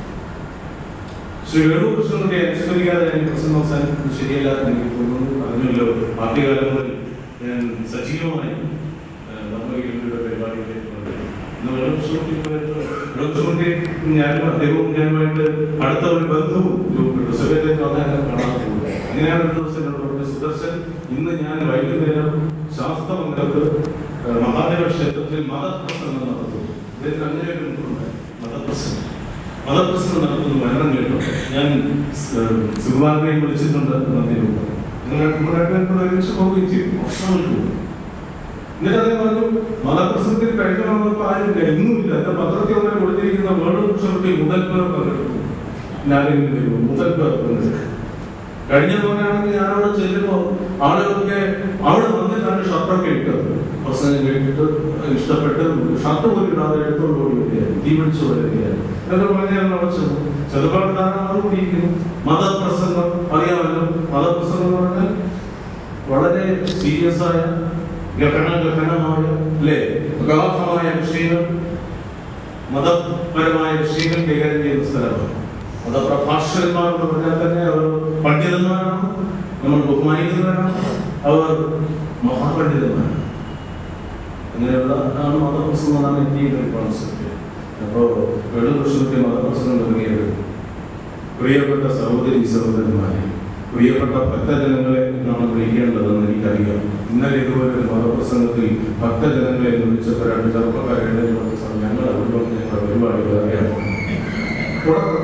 ശ്രീ വേണുകൃഷ്ണന്റെ അനുസ്മരിക്കാതെ ഞാൻ പ്രസംഗം അവസാനിക്കുന്നത് ശരിയല്ല എന്ന് എനിക്ക് തോന്നുന്നു പറഞ്ഞല്ലോ ആദ്യകാലങ്ങളിൽ ഞാൻ സജീവമായി ധർമ്മഗിരിയുടെ പരിപാടികളിൽ പങ്കെടുത്തു. ഇന്ന് വേണുകൃഷ്ണന്റെ വേണുകൃഷ്ണന്റെ ഞാനും അദ്ദേഹവും ഞാനുമായിട്ട് അടുത്ത ഒരു ബന്ധവും രൂപപ്പെട്ടു സുഖത്തിൽ വന്നാൽ കാണാൻ പോകുന്നത് അങ്ങനെയാണ് ഒരു ദിവസം എന്നോട് പറഞ്ഞത് സുദർശൻ ഇന്ന് ഞാൻ വൈകുന്നേരം ശാസ്ത്രമംഗലത്ത് ഏഹ്, മഹാദേവ ക്ഷേത്രത്തിൽ മതപ്രസംഗം നടത്തുന്നു ഇതിന് അങ്ങനെ ഒരു മുമ്പുണ്ടായി. മതപ്രസംഗം മതപ്രസംഗം നടത്തുന്നു മരണം കേട്ടു ഞാൻ സുകുമാരനെ വിളിച്ചിട്ടുണ്ട് നന്ദി നിങ്ങളായിട്ട് ഒരുമിച്ച് പോവുകയും ചെയ്തു വർഷങ്ങൾക്ക് മുമ്പ്. എന്നിട്ട് അദ്ദേഹം പറഞ്ഞു മതപ്രസംഗത്തിൽ കഴിഞ്ഞപ്പോൾ ആരുമില്ല ഇന്നുമില്ല എന്റെ പത്രത്തിൽ അങ്ങനെ കൊടുത്തിരിക്കുന്ന വേണുഭൂഷണത്തിൽ മുതൽ പേർ പങ്കെടുത്തു ഞാനെങ്കിലും വരുമോ മുതൽ പേർ പങ്കെടുത്തു കഴിഞ്ഞ തവണയാണെങ്കിൽ ഞാനവിടെ ചെല്ലുമ്പോൾ ആളുകളൊക്കെ അവിടെ വന്നിട്ടാണ് ഷർട്ടൊക്കെ ഇട്ടത് പ്രസംഗം കേട്ടിട്ട് ഇഷ്ടപ്പെട്ട് ഷർട്ട് പോലും ഇടാതെ എടുത്തോണ്ട് ഓടി വരികയായിരുന്നു തീ പിടിച്ചു വരികയായിരുന്നു എന്നൊക്കെ പറഞ്ഞ് ഞാൻ അവിടെ ചെന്നു ചെറുപാട് ധാരാളം കൂടിയിരിക്കുന്നു മതപ്രസംഗം അറിയാമല്ലോ മതപ്രസംഗം എന്ന് പറഞ്ഞാൽ വളരെ സീരിയസ് ആയ ഗഹന ഗഹനമായ അല്ലേ അഗാധമായ വിഷയങ്ങൾ മതപരമായ വിഷയങ്ങൾ കൈകാര്യം ചെയ്യുന്ന സ്ഥലമാണ് മതപ്രഭാഷകന്മാർ എന്ന് പറഞ്ഞാൽ തന്നെ അവർ പണ്ഡിതന്മാരാണ് നമ്മൾ ബഹുമാനിക്കുന്നവരാണ് അവർ മഹാപണ്ഡിതന്മാരാണ് അങ്ങനെയുള്ള ആണ് മതപ്രസംഗം എന്നാണ് ഇന്ത്യയുടെ ഒരു കോൺസെപ്റ്റ് അപ്പോൾ വേണുകൃഷ്ണത്തെ മതപ്രസംഗം തുടങ്ങിയത് പ്രിയപ്പെട്ട സഹോദരി സഹോദരന്മാരെ പ്രിയപ്പെട്ട ഭക്തജനങ്ങളെ നാം വിളിക്കേണ്ടതെന്ന് എനിക്കറിയാം ഇന്നലെ ഇതുപോലെ ഒരു മതപ്രസംഗത്തിൽ ഭക്തജനങ്ങളെ എന്ന് വിളിച്ചപ്പോൾ രണ്ട് ചെറുപ്പക്കാർ എഴുന്നേറ്റ് പറഞ്ഞു ഞങ്ങൾ അവിടെ വന്ന് ഞങ്ങളുടെ പരിപാടി അറിയാമോ തുടക്കം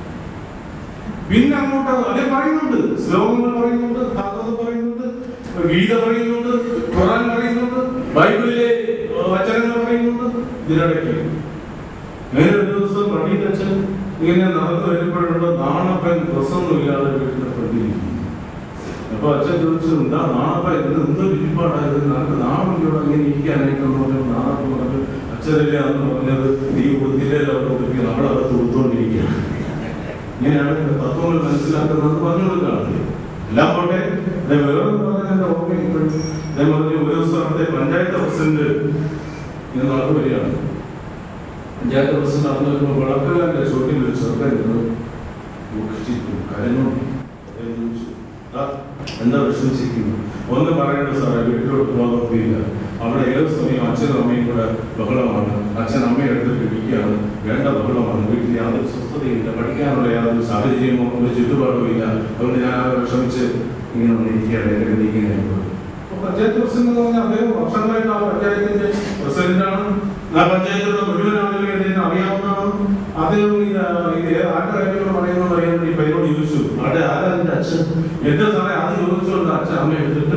പിന്നെ അങ്ങോട്ട് അതേ പറയുന്നുണ്ട് ശ്ലോകങ്ങൾ പറയുന്നുണ്ട് ഭാഗവതം പറയുന്നുണ്ട് ഗീത പറയുന്നുണ്ട് ഖുറാൻ പറയുന്നുണ്ട് ബൈബിളിലെ ഏഹ്, വചനങ്ങൾ പറയുന്നുണ്ട് ഇതിനിടയ്ക്ക് നേരെ ഒരു ദിവസം റബീദ് അച്ഛൻ ഇങ്ങനെ നടന്നു വരുമ്പോഴുള്ള നാണപ്പൻ ഡ്രസ്സൊന്നും ഇല്ലാതെ വീട്ടിന്റെ ഫ്രണ്ടിലിരിക്കുന്നു അപ്പൊ അച്ഛൻ ചോദിച്ചു എന്താ നാണപ്പൻ ഇത് എന്ത് ഇരിപ്പാടായത് നമുക്ക് നാണമില്ലൂടെ അങ്ങനെ ഇരിക്കാനായിട്ട് പറഞ്ഞു നാണപ്പം പറഞ്ഞു അച്ഛനല്ലേ അന്ന് പറഞ്ഞത് നീ കൊടുത്തില്ലല്ലോ അവിടെ കൊടുക്കുക നമ്മളകത്ത് കൊടുത്തുകൊണ്ടിരിക്കുകയാണ് ഇങ്ങനെയാണ് ഇതിന്റെ തത്വങ്ങൾ മനസ്സിലാക്കുന്നത് പറഞ്ഞു കൊടുക്കുകയാണ് എല്ലാം പോട്ടെ ഇത് വേറൊന്ന് പറഞ്ഞാൽ എന്റെ ഓർമ്മയിൽ ഇപ്പോഴും ഞാൻ പറഞ്ഞു ഒരു ദിവസത്തെ പഞ്ചായത്ത് പ്രസിഡന്റ് ഇങ്ങനെ നടന്നു വരികയാണ് പഞ്ചായത്ത് പ്രസിഡന്റ് നടന്നു വരുമ്പോൾ വിളക്കുകാരന്റെ ചോട്ടിൽ ഒരു ചെറുക്കൻ ഇരുന്ന് ദുഃഖിച്ചിരിക്കും കരഞ്ഞു അദ്ദേഹം ചോദിച്ചു "ആ, എന്താ വിഷമിച്ചിരിക്കുന്നു ഒന്നും പറയേണ്ട സാറേ വീട്ടിലോട്ട് പോകാൻ നോക്കിയില്ല അവിടെ ഏത് സമയം അച്ഛനും അമ്മയും കൂടെ ബഹളമാണ് അച്ഛൻ അമ്മയെ എടുത്തിട്ട് ഇരിക്കുകയാണ് വേണ്ട ബഹളമാണ് വീട്ടിൽ യാതൊരു സ്വസ്ഥതയില്ല പഠിക്കാനുള്ള യാതൊരു സാഹചര്യമോ ഒരു ചുറ്റുപാടും ഇല്ല അതുകൊണ്ട് ഞാൻ അവിടെ വിഷമിച്ച് ഇങ്ങനെ വന്നിരിക്കുകയാണ് എന്റെ ഗതി ഇങ്ങനെ ആയിപ്പോയി. അപ്പൊ പഞ്ചായത്ത് പ്രസിഡന്റ് എന്ന് പറഞ്ഞാൽ അദ്ദേഹം വർഷങ്ങളായിട്ട് ആ പഞ്ചായത്തിന്റെ പ്രസിഡന്റാണ് ആ പഞ്ചായത്തിലുള്ള മുഴുവൻ ആളുകളെ അദ്ദേഹത്തിന് അറിയാവുന്നതാണ് അദ്ദേഹം ഇത് ഇത് ആരുടെ കാര്യങ്ങൾ പറയുന്നത് അറിയാൻ വേണ്ടി പയ്യോട് ചോദിച്ചു അവിടെ ആരാ എന്റെ അച്ഛൻ എന്റെ സാറേ അത് ചോദിച്ചുകൊണ്ട് അച്ഛൻ അമ്മ എടുത്തിട്ട്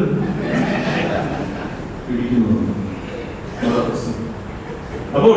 പിടിക്കുന്നു അതാ പ്രശ്നം. അപ്പോൾ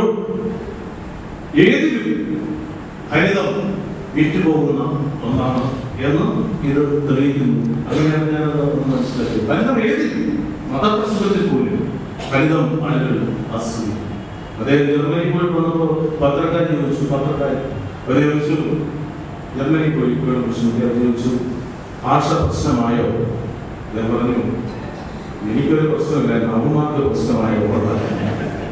ഏതിലും ഹരിതം വിറ്റുപോകുന്ന ഒന്നാണ് എന്ന് ഇത് തെളിയിക്കുന്നു അങ്ങനെയാണ് ഞാൻ അത് മനസ്സിലാക്കി ഹരിതം ഏതിലും മതപ്രസംഗത്തിൽ പോലും ഹരിതം ആളുകൾ ആസ്വദിക്കും അദ്ദേഹം ജർമ്മനി പോയിട്ട് വന്നപ്പോൾ പത്രക്കാർ ചോദിച്ചു പത്രക്കാർ അവർ ചോദിച്ചു ജർമ്മനി പോയി ഇവിടെ പ്രശ്നം ചോദിച്ചു ഭാഷ പ്രശ്നമായോ ഞാൻ പറഞ്ഞു എനിക്കൊരു പ്രശ്നമില്ല നമ്മുമാർക്ക് പ്രശ്നമായോ ഉള്ളതാണ്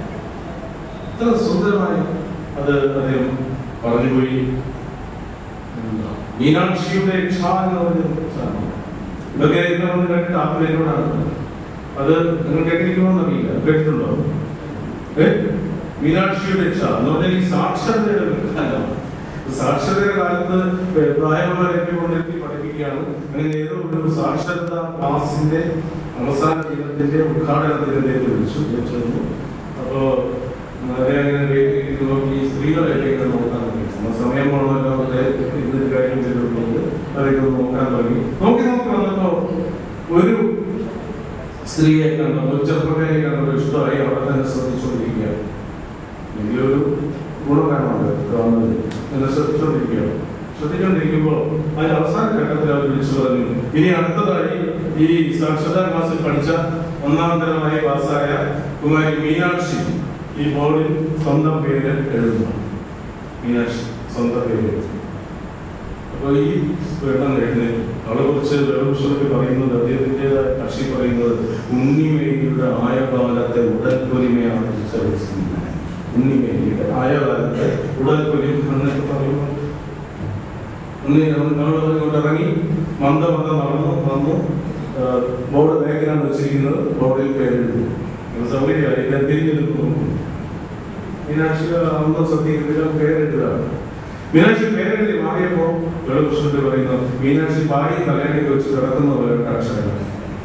ഇത്ര സുന്ദരമായി അത് അദ്ദേഹം പറഞ്ഞുപോയി എന്താ, മീനാക്ഷിയുടെ ഇച്ഛ എന്ന് പറഞ്ഞ സാധനം. ഇതൊക്കെ എന്നെ വന്ന് കേട്ടിട്ട് ആ പേരോടാണ് അത് നിങ്ങൾ കേട്ടിരിക്കണമെന്നറിയില്ല കേട്ടിട്ടുണ്ടോ ഏ മീനാക്ഷിയുടെ ഇച്ഛ എന്ന് പറഞ്ഞാൽ ഈ സാക്ഷരതയുടെ കാലമാണ് സാക്ഷരതയുടെ കാലത്ത് പ്രായമുള്ളവരെ കൊണ്ടിരുത്തി പഠിപ്പിക്കുകയാണ് അങ്ങനെ ഏതോ ഒരു സാക്ഷരതാ ക്ലാസിന്റെ അവസാന ദിനത്തിന്റെ ഉദ്ഘാടനത്തിന് അദ്ദേഹത്തെ വിളിച്ചു വിളിച്ചിരുന്നു അപ്പോ അദ്ദേഹം ഇങ്ങനെ വെയിറ്റ് ചെയ്ത് നോക്കി സ്ത്രീകളെയൊക്കെ ഇങ്ങനെ നോക്കാൻ തുടങ്ങി സമ- സമയം പോകണമല്ലോ അദ്ദേഹം ഇന്നൊരു കാര്യം ചെയ്തിട്ടുണ്ട് അതൊക്കെ ഒന്ന് നോക്കാൻ തുടങ്ങി നോക്കി നോക്കി വന്നപ്പോ ഒരു സ്ത്രീയെ കണ്ടപ്പോൾ ചെറുപ്പക്കാരെ കണ്ടപ്പോൾ ഇഷ്ടമായി അവിടെ തന്നെ ശ്രദ്ധിച്ചുകൊണ്ടിരിക്കുകയാണ് വലിയൊരു ഗുണം കാണുന്നുണ്ട് ഗവൺമെന്റ് എന്നെ ശ്രദ്ധിച്ചുകൊണ്ടിരിക്കുകയാണ് ശ്രദ്ധിച്ചുകൊണ്ടിരിക്കുമ്പോൾ അതിന്റെ അവസാന ഘട്ടത്തിൽ അവർ വിളിച്ചു പറഞ്ഞു ഇനി അടുത്തതായി ഈ സാക്ഷരതാ ക്ലാസ്സിൽ പഠിച്ച ഒന്നാം തരമായി പാസ്സായ കുമാരി മീനാക്ഷി ഈ ബോർഡിൽ സ്വന്തം പേര് എഴുതുന്നു മീനാക്ഷി സ്വന്തം പേര് എഴുതുന്നു അപ്പൊ ഈ പെട്ടെന്ന് എഴുന്നേറ്റ് അവളെ കുറിച്ച് വേറൊരു പറയുന്നത് അദ്ദേഹത്തിൻ്റെതായ കക്ഷി പറയുന്നത് ഉണ്ണിമേരിയുടെ ആയ കാലത്തെ ഉടൽപ്പൊലിമയാണ് തിരിച്ചറിയിച്ചിരുന്നത് ഉണ്ണിമേരിയുടെ ആയ കാലത്തെ ഉടൽപ്പൊലിമ എന്നൊക്കെ പറയുമ്പോൾ ഉണ്ണി നമ്മൾ ഇങ്ങോട്ട് ഇറങ്ങി മന്ദ മന്ദ നടന്നു വന്നു ആ, ബോർഡ് ബാക്കിലാണ് വെച്ചിരിക്കുന്നത് ബോർഡിൽ പേരെഴുതി സൗകര്യമായി ഞാൻ തിരിഞ്ഞു നിൽക്കുന്നു മീനാക്ഷി അന്ന് ശ്രദ്ധിക്കുന്നില്ല പേരെഴുതുകയാണ് മീനാക്ഷി പേരെഴുതി മാറിയപ്പോ വേളകൃഷ്ണന്റെ പറയുന്നു മീനാക്ഷി പായി തലയണയിൽ വെച്ച് കിടക്കുന്ന പോലെ ഒരു അക്ഷരങ്ങൾ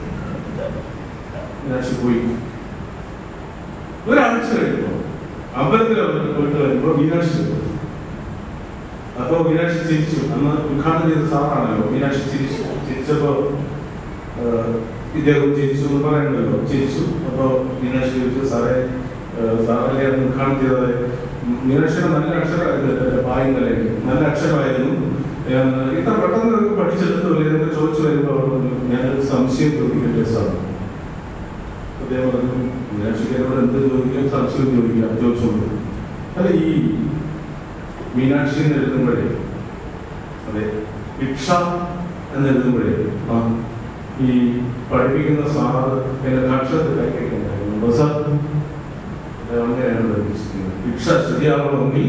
മീനാക്ഷി പോയി ഒരാഴ്ച കഴിഞ്ഞപ്പോ അമ്പലത്തിൽ അവർ പോയിട്ട് വരുമ്പോ മീനാക്ഷി വന്നു. അപ്പോ മീനാക്ഷി ചിരിച്ചു അന്ന് ഉദ്ഘാടനം ചെയ്ത സാറാണല്ലോ മീനാക്ഷി ചിരിച്ചു ചിരിച്ചപ്പോ ആ, ഇദ്ദേഹം ചിരിച്ചു എന്ന് പറയണ്ടല്ലോ ചിരിച്ചു അപ്പോ മീനാക്ഷി ചോദിച്ചു സാറേ ആ, സാറല്ലേ അന്ന് ഉദ്ഘാടനം ചെയ്തത് മീനാക്ഷിയുടെ നല്ല അക്ഷരമായിരുന്നു പായങ്കലേക്ക് നല്ല അക്ഷരമായിരുന്നു ആ, ഇത്ര പെട്ടെന്ന് നിങ്ങൾക്ക് പഠിച്ചെടുത്തില്ല എന്നൊക്കെ ചോദിച്ചു വരുമ്പോൾ അവർ പറഞ്ഞു, ഞാനൊരു സംശയം ചോദിക്കട്ടെ സാർ അദ്ദേഹം പറഞ്ഞു മീനാക്ഷിക്കാരോട് എന്ത് ചോദിക്കാം സംശയം ചോദിക്കാം ചോദിച്ചോളൂ അല്ല ഈ മീനാക്ഷി എന്ന് എഴുതുമ്പോഴേ അതെ ഭിക്ഷ എന്ന് എഴുതുമ്പോഴേ ആ ഈ പഠിപ്പിക്കുന്ന സാറ് എന്റെ കക്ഷത്ത് കൈക്കണ്ടായിരുന്നു സാർ അദ്ദേഹം അങ്ങനെയാണ് പഠിപ്പിച്ചിരിക്കുന്നത് ഭിക്ഷ ശരിയാവണമെങ്കിൽ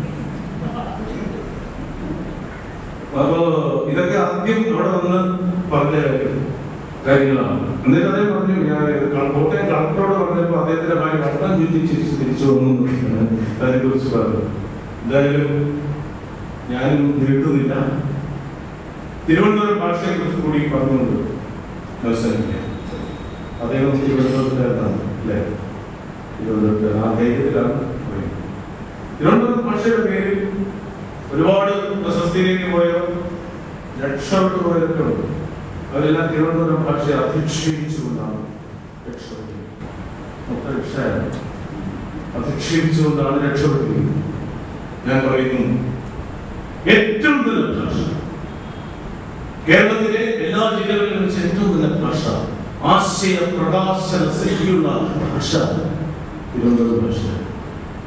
അപ്പോ ഇതൊക്കെ ആദ്യം അവിടെ വന്ന് പറഞ്ഞ കാര്യങ്ങളാണ് എന്നിട്ട് അദ്ദേഹം പറഞ്ഞു ഞാൻ ക- കോട്ടയം കളക്ടറോട് പറഞ്ഞപ്പോ അദ്ദേഹത്തിന്റെ ഭാര്യ വട്ടം ചുറ്റി ചിരിച്ച് തിരിച്ചു വന്നു എന്നൊക്കെയാണ് അതിനെ കുറിച്ച് പറഞ്ഞു എന്തായാലും ഞാനും നീട്ടുന്നില്ല തിരുവനന്തപുരം ഭാഷയെ കുറിച്ച് കൂടി പറഞ്ഞുകൊണ്ട് അവസാനിക്കാം അദ്ദേഹം തിരുവനന്തപുരത്തുകാരനാണ് അല്ലേ തിരുവനന്തപുരത്ത് ആ ധൈര്യത്തിലാണ് പറയുന്നത്. തിരുവനന്തപുരം ഭാഷയുടെ പേരിൽ ഒരുപാട് പ്രശസ്തിയിലേക്ക് പോയവർ രക്ഷപ്പെട്ടു പോയതൊക്കെ ഉണ്ട് അവരെല്ലാം തിരുവനന്തപുരം ഭാഷയെ അധിക്ഷേപിച്ചുകൊണ്ടാണ് രക്ഷപ്പെട്ടത് മൊത്തം രക്ഷയാണ് അധിക്ഷേപിച്ചുകൊണ്ടാണ് രക്ഷപ്പെട്ടിരിക്കുന്നത് ഞാൻ പറയുന്നു ഏറ്റവും നല്ല ഭാഷ കേരളത്തിലെ എല്ലാ ജില്ലകളിലും വെച്ച് ഏറ്റവും നല്ല ഭാഷ ആശയ പ്രകാശന ശക്തിയുള്ള ഭാഷ തിരുവനന്തപുരം ഭാഷ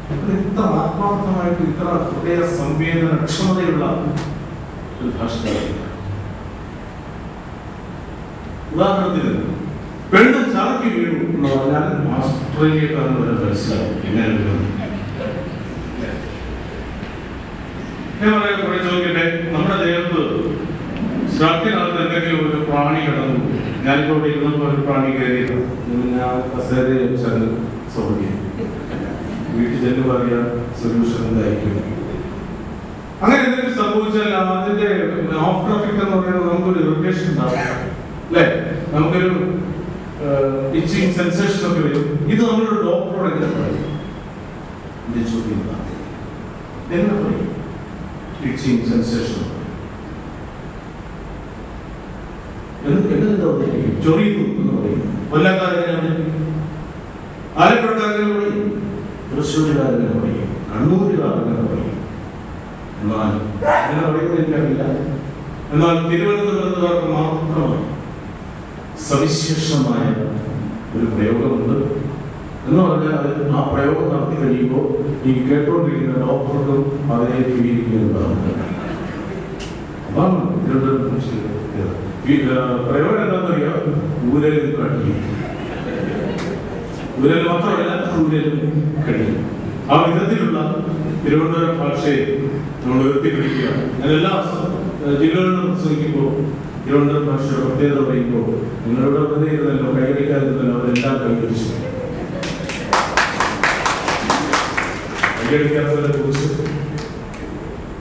അത് ഇത്ര ആത്മാർത്ഥമായിട്ട് ഇത്ര ഹൃദയ സംവേദനക്ഷമതയുള്ള ഒരു ഭാഷകാരില്ല ഉദാഹരണത്തിന് പെണ്ണ് ചാക്കി വീണു എന്ന് പറഞ്ഞാൽ ഓസ്ട്രേലിയക്കാരന് വരെ മനസ്സിലാവും എങ്ങനെ വീണു ഞാൻ പറയാം കുറെ ചോദിക്കട്ടെ നമ്മുടെ ദേഹത്ത് സ്ട്രക്കിനകത്ത് എന്തെങ്കിലും ഒരു പ്രാണി കിടന്നു ഞാനിപ്പോ ഇവിടെ ഇരുന്നപ്പോ ഒരു പ്രാണി കയറിയത് ഞാൻ കസേരയെ വെച്ചാണ് സൗകര്യം വീട്ടിൽ ചെല്ലുമ്പോൾ അറിയാം സൊല്യൂഷൻ എന്തായിരിക്കും അങ്ങനെ എന്തെങ്കിലും സംഭവിച്ചാൽ അതിന്റെ ആഫ്റ്റർ എഫക്ട് എന്ന് പറയുന്നത് നമുക്കൊരു ഇറിറ്റേഷൻ ഉണ്ടാവും അല്ലേ നമുക്കൊരു ഇച്ചിങ് സെൻസേഷൻ ഒക്കെ വരും ഇത് നമ്മളൊരു ഡോക്ടറോട് എങ്ങനെ പറയും എന്റെ ചോദ്യം ഇതാണ്. എങ്ങനെ പറയും ഇച്ചിങ് സെൻസേഷൻ എന്താ ചൊറിയുന്നു എന്ന് പറയും കൊല്ലക്കാരെങ്ങനെ ആലപ്പുഴക്കാരെങ്ങനെ പറയും തൃശ്ശൂരുകാരെങ്ങനെ പറയും കണ്ണൂരുകാരെങ്ങനെ പറയും എന്നാൽ അങ്ങനെ പറയുന്നത് എനിക്കറിയില്ല എന്നാൽ തിരുവനന്തപുരത്തുകാർക്ക് മാത്രമായി സവിശേഷമായ ഒരു പ്രയോഗമുണ്ട് എന്ന് പറഞ്ഞാൽ അത് ആ പ്രയോഗം നടത്തി കഴിയുമ്പോൾ ഈ കേട്ടുകൊണ്ടിരിക്കുന്ന ഡോക്ടർക്കും അതേ ഫീൽ ചെയ്യുന്നതാണ് അതാണ് തിരുവനന്തപുരം ശരി. ഈ, ആ, പ്രയോഗം എന്താണെന്നറിയാം ഊരലും കടിയും ഊരൽ മാത്രമല്ല ഊരലും കടിയും ആ വിധത്തിലുള്ള തിരുവനന്തപുരം ഭാഷയെ നമ്മൾ ഉയർത്തിപ്പിടിക്കുക ഞാൻ എല്ലാ സ- ജില്ലകളിലും പ്രസംഗിക്കുമ്പോൾ തിരുവനന്തപുരം ഭാഷയുടെ പ്രത്യേകത പറയുമ്പോൾ നിങ്ങളുടെ വെറുതെ ഇരുന്നല്ലോ കൈയടിക്കാതിരുന്നല്ലോ അവരെല്ലാം കൈവരിച്ചു കൈയടിക്കാത്തവരെ കുറിച്ച്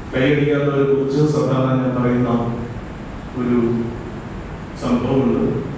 കൈയടിക്കാത്തവരെ കുറിച്ച് സാധാരണ ഞാൻ പറയുന്ന ഒരു സംഭവമുണ്ട്